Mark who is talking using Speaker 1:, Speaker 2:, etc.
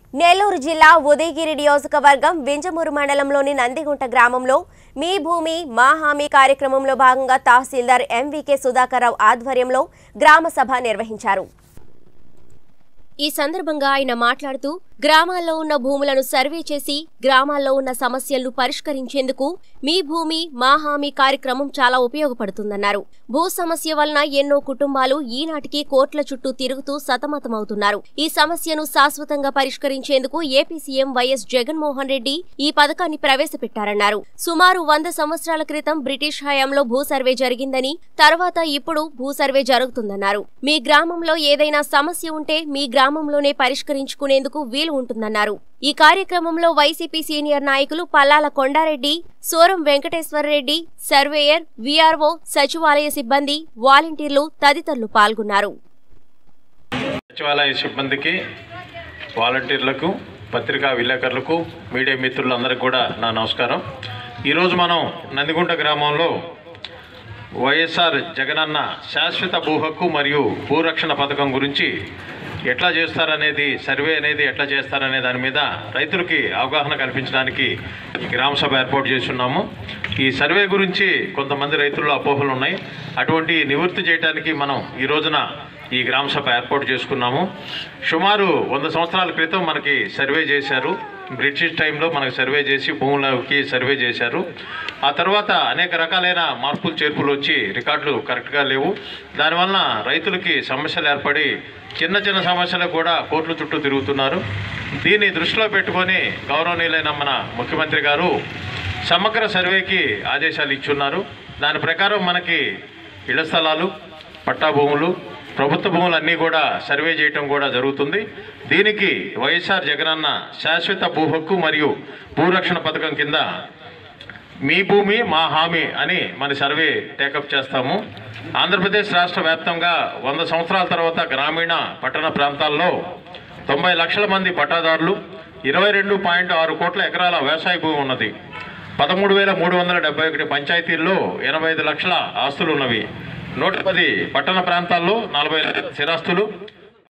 Speaker 1: నెల్లూరు జిల్లా ఉదయగిరి నియోజకవర్గం వింజమూరు మండలంలోని నందిగుంట గ్రామంలో మీ భూమి మా హామీ కార్యక్రమంలో భాగంగా తహసీల్దార్ ఎంవికే సుధాకర్రావు ఆధ్వర్యంలో గ్రామ సభ నిర్వహించారు ఈ సందర్భంగా ఆయన మాట్లాడుతూ గ్రామాల్లో ఉన్న భూములను సర్వే చేసి గ్రామాల్లో ఉన్న సమస్యలను పరిష్కరించేందుకు మీ భూమి మా హామీ కార్యక్రమం చాలా ఉపయోగపడుతుందన్నారు భూ సమస్య వలన ఎన్నో కుటుంబాలు ఈనాటికి కోట్ల చుట్టూ తిరుగుతూ సతమతమవుతున్నారు ఈ సమస్యను శాశ్వతంగా పరిష్కరించేందుకు AP CM YS Jaganmohan Reddy ఈ పథకాన్ని ప్రవేశపెట్టారన్నారు సుమారు వంద సంవత్సరాల క్రితం బ్రిటిష్ హయాంలో భూ సర్వే జరిగిందని తర్వాత ఇప్పుడు భూ సర్వే జరుగుతుందన్నారు మీ గ్రామంలో ఏదైనా సమస్య ఉంటే మీ గ్రామంలోనే పరిష్కరించుకునేందుకు వీలు ఉంటుందన్నారు ఈ కార్యక్రమంలో వైసీపీ సీనియర్ నాయకులు పల్లాల కొండారెడ్డి సోరం వెంకటేశ్వరరెడ్డి సర్వేయర్ వీఆర్ఓ సచివాలయ సిబ్బంది వాలంటీర్లు తదితరులు పాల్గొన్నారు
Speaker 2: సచివాలయ సిబ్బందికి వాలంటీర్లకు పత్రికా విలేకరులకు మీడియా మిత్రులందరికీ కూడా నా నమస్కారం ఈరోజు మనం నందిగుంట గ్రామంలో వైఎస్ఆర్ జగనన్న శాశ్వత భూ హక్కు మరియు భూరక్షణ పథకం గురించి ఎట్లా చేస్తారనేది సర్వే అనేది ఎట్లా చేస్తారనే దాని మీద రైతులకి అవగాహన కల్పించడానికి ఈ గ్రామ సభ ఏర్పాటు చేస్తున్నాము ఈ సర్వే గురించి కొంతమంది రైతుల్లో అపోహలు ఉన్నాయి అటువంటి నివృత్తి చేయడానికి మనం ఈ రోజున ఈ గ్రామ సభ ఏర్పాటు చేసుకున్నాము సుమారు వంద సంవత్సరాల క్రితం మనకి సర్వే చేశారు బ్రిటిష్ టైంలో మనకు సర్వే చేసి భూములకి సర్వే చేశారు ఆ తర్వాత అనేక రకాలైన మార్పులు చేర్పులు వచ్చి రికార్డులు కరెక్ట్గా లేవు దానివల్ల రైతులకి సమస్యలు ఏర్పడి చిన్న చిన్న సమస్యలకు కూడా కోర్టుల చుట్టూ తిరుగుతున్నారు దీన్ని దృష్టిలో పెట్టుకొని గౌరవనీయులైన మన ముఖ్యమంత్రి గారు సమగ్ర సర్వేకి ఆదేశాలు ఇచ్చున్నారు దాని ప్రకారం మనకి ఇళ్ల స్థలాలు పట్టా భూములు ప్రభుత్వ భూములన్నీ కూడా సర్వే చేయటం కూడా జరుగుతుంది దీనికి వైఎస్ఆర్ జగనన్న శాశ్వత భూ హక్కు మరియు భూరక్షణ పథకం కింద మీ భూమి మా హామీ అని మన సర్వే టేకప్ చేస్తాము ఆంధ్రప్రదేశ్ రాష్ట్ర వ్యాప్తంగా వంద సంవత్సరాల తర్వాత గ్రామీణ పట్టణ ప్రాంతాల్లో తొంభై లక్షల మంది పట్టాదారులు ఇరవై రెండు పాయింట్ ఆరు కోట్ల ఎకరాల వ్యవసాయ భూమి ఉన్నది పదమూడు వేల మూడు వందల డెబ్బై ఒకటి పంచాయతీల్లో ఎనభై ఐదు లక్షల ఆస్తులు ఉన్నవి నూట పది పట్టణ ప్రాంతాల్లో నలభై లక్షల స్థిరాస్తులు